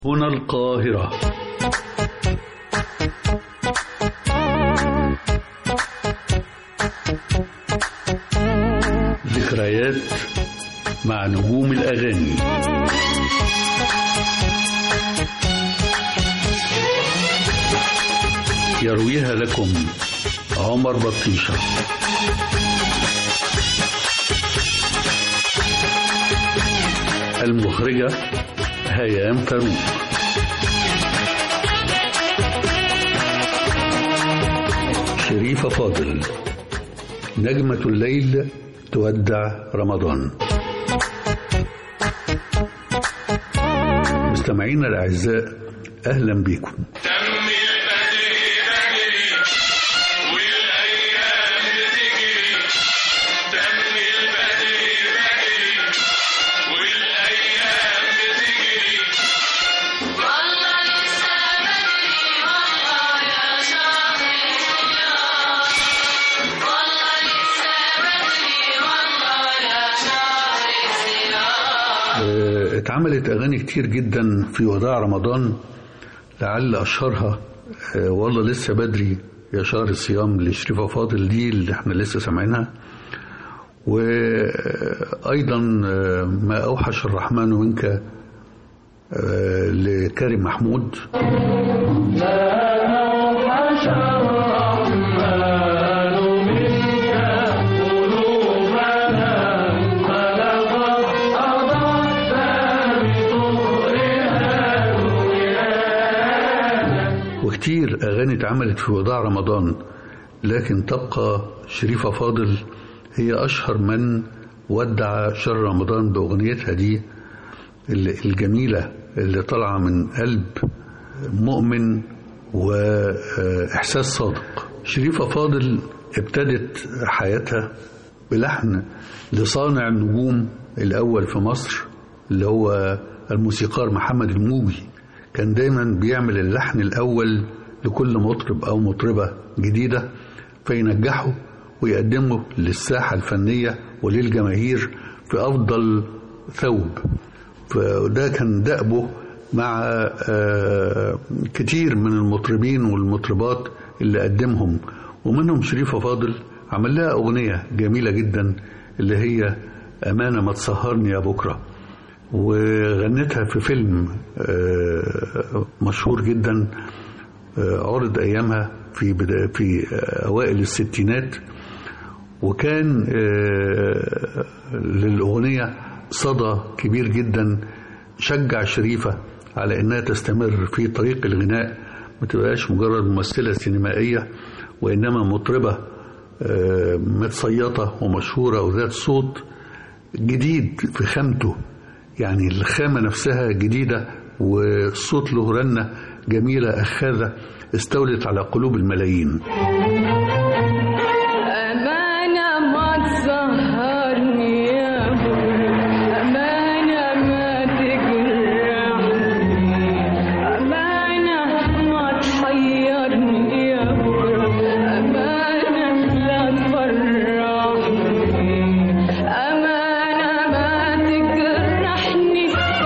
هنا القاهرة ذكريات مع نجوم الأغاني يرويها لكم عمر بطيشة المخرجة هيام فاروق شريفة فاضل نجمة الليل تودع رمضان مستمعينا الأعزاء أهلا بكم دم البدر بدري والايام تجري دم البدر بدري والايام تجري والله لسه بدري والله يا شهر الصيام والله لسه بدري والله يا شهر الصيام آه، اتعملت أغاني كتير جدا في وداع رمضان لعل أشهرها آه، والله لسه بدري يا شهر الصيام لشريفة فاضل دي اللي احنا لسه سامعينها وأيضا آه، ما أوحش الرحمن منك آه، لكريم محمود وكتير أغاني اتعملت في وداع رمضان لكن تبقى شريفة فاضل هي أشهر من ودع شهر رمضان بأغنيتها دي ال- الجميلة اللي طالعة من قلب مؤمن وإحساس صادق شريفة فاضل ابتدت حياتها بلحن لصانع النجوم الأول في مصر اللي هو الموسيقار محمد الموجي كان دايما بيعمل اللحن الأول لكل مطرب أو مطربة جديدة فينجحه ويقدمه للساحة الفنية وللجماهير في أفضل ثوب فده كان دأبه مع آه، كتير من المطربين والمطربات اللي قدمهم ومنهم شريفة فاضل عمل لها أغنية جميلة جدا اللي هي أمانة ما تسهرني يا بكرة وغنتها في فيلم آه، مشهور جدا آه، عرض أيامها في بدا في آه، أوائل الستينات وكان آه، للأغنية صدى كبير جدا شجع شريفة على إنها تستمر في طريق الغناء ما تبقاش مجرد ممثلة سينمائية وإنما مطربة آه، متصيطة ومشهورة وذات صوت جديد في خامته يعني الخامة نفسها جديدة والصوت له رنة جميلة أخاذة استولت على قلوب الملايين أمانة ما تسهرني يا بكرة أمانة ما تجرحني أمانة ما تحيرني يا بكرة أمانة لا تفرحني أمانة ما تجرحني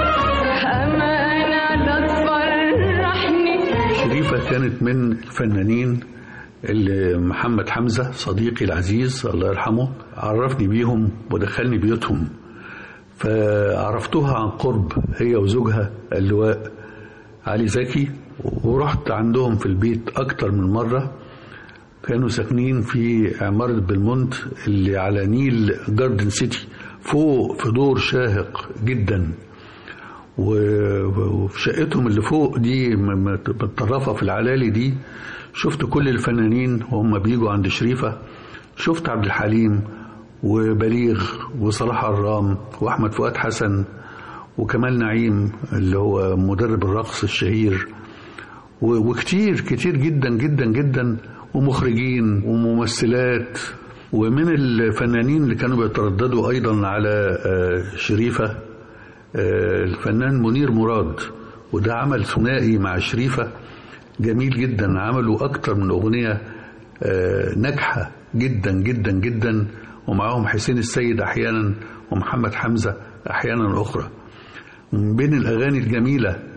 أمانة لا تفرحني شريفة كانت من الفنانين اللي محمد حمزة صديقي العزيز الله يرحمه عرفني بيهم ودخلني بيوتهم فعرفتها عن قرب هي وزوجها اللواء علي زكي ورحت عندهم في البيت أكتر من مرة كانوا ساكنين في عمارة بالمونت اللي على نيل جاردن سيتي فوق في دور شاهق جدا و- وفي شقتهم اللي فوق دي م- م- متطرفة في العلالي دي شفت كل الفنانين وهم بيجوا عند شريفة شفت عبد الحليم وبليغ وصلاح عرام وأحمد فؤاد حسن وكمال نعيم اللي هو مدرب الرقص الشهير و- وكتير كتير جدا جدا جدا ومخرجين وممثلات ومن الفنانين اللي كانوا بيترددوا أيضا على آه، شريفة آه، الفنان منير مراد وده عمل ثنائي مع شريفة جميل جدا عملوا أكتر من أغنية آه، ناجحة جدا جدا جدا ومعاهم حسين السيد أحيانا ومحمد حمزة أحيانا أخرى من بين الأغاني الجميلة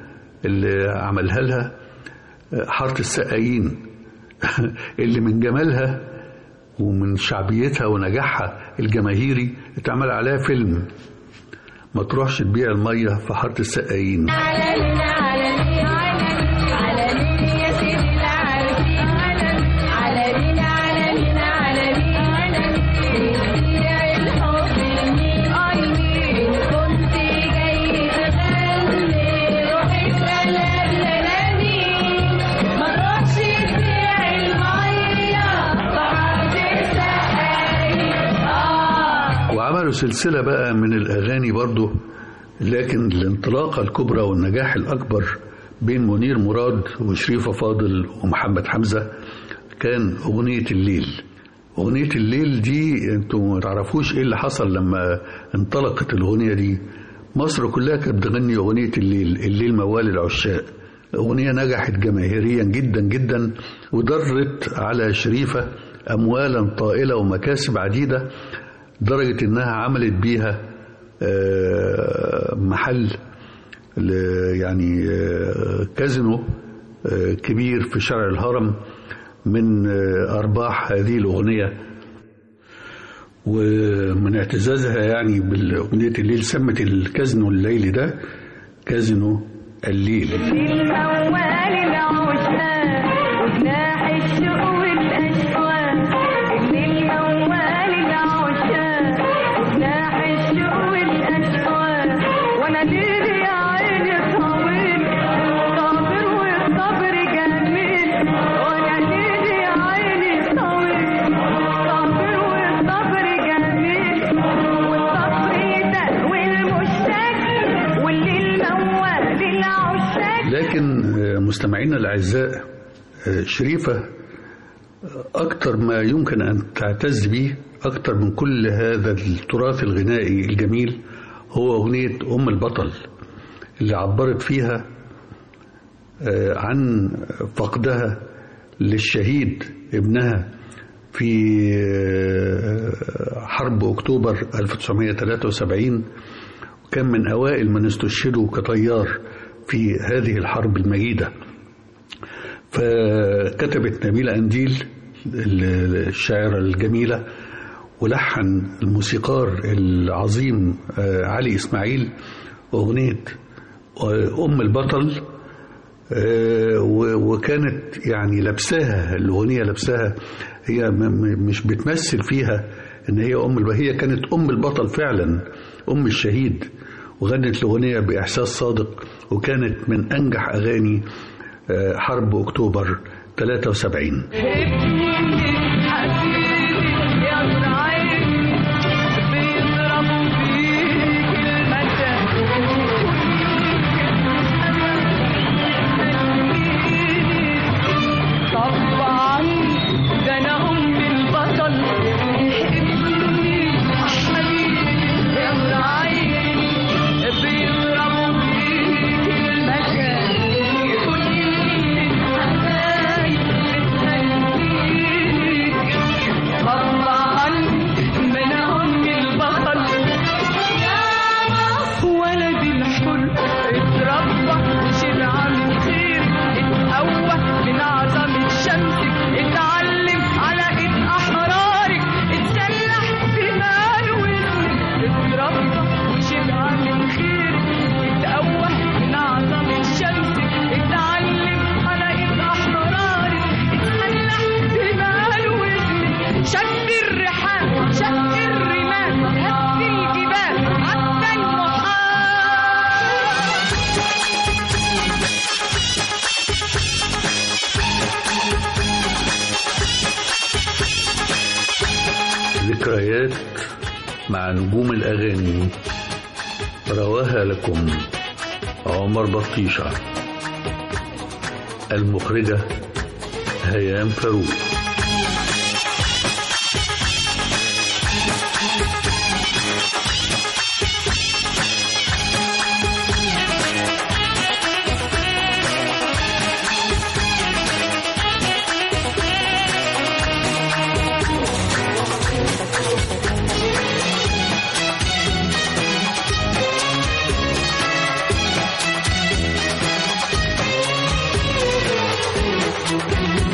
اللي عملها لها حارة السقايين اللي من جمالها ومن شعبيتها ونجاحها الجماهيري اتعمل عليها فيلم ما تروحش تبيع المية في حارة السقايين علني علني علني علني يا سيدي العارفين علني علني علني علني يا الحب لمين قلبي كنت جاي تغني روحي سلام لمين ما تروحش تبيع المية بعد السقايين اه وعملوا سلسلة بقى من الأغاني برضو لكن الانطلاقة الكبرى والنجاح الأكبر بين منير مراد وشريفة فاضل ومحمد حمزة كان أغنية الليل أغنية الليل دي انتوا ما تعرفوش ايه اللي حصل لما انطلقت الأغنية دي مصر كلها كانت بتغني أغنية الليل الليل موال العشاق أغنية نجحت جماهيريا جدا جدا ودرت على شريفة أموالا طائلة ومكاسب عديدة درجة إنها عملت بيها آه، محل ل- يعني آه، كازينو آه، كبير في شارع الهرم من آه، أرباح هذه الأغنية ومن اعتزازها يعني بالأغنية الليل سمت الكازينو الليلي ده كازينو الليل الموال العشاق وجناح الشوق والأشواق الموال العشاق وجناح الشوق والأشواق وأنا ليلي يا عيني طويل صابر والصبر جميل وأنا ليلي يا عيني طويل صابر والصبر جميل والصبر ده والمشتاق والليل موال العشاق لكن آه، مستمعينا الأعزاء آه، شريفة آه، أكثر ما يمكن أن تعتز به أكثر من كل هذا التراث الغنائي الجميل هو أغنية أم البطل اللي عبرت فيها آه، عن فقدها للشهيد ابنها في آه، حرب أكتوبر 1973 وكان من أوائل من استشهدوا كطيار في هذه الحرب المجيدة فكتبت نبيلة أنديل الشاعرة الجميلة ولحن الموسيقار العظيم آه، علي إسماعيل أغنية آه، أم البطل آه، و- وكانت يعني لابساها الأغنية لابساها هي م- م- مش بتمثل فيها إن هي أم الب- هي كانت أم البطل فعلا أم الشهيد وغنت الأغنية بإحساس صادق وكانت من أنجح أغاني آه، حرب أكتوبر 73 طبعا ده انا ام البطل ابني حبيبي يا عيني بيضربوا فيك المكان كل الحبايب بتهنيني طبعا ما انا ام البطل ولدي الحر اتربى وشبع من خير اتقوى من عظمة شمسك اتعلم على ايد احرارك اتسلح بمال واسمك اتربى وشبع من خير اتقوى من عظمة شمسك اتعلم على ايد احرارك اتسلح بمال واسمك شد الرحال شد الرمال هد الجبال عدى المحال ذكريات مع نجوم الأغاني رواها لكم عمر بطيشة المخرجة هيام فاروق الصيام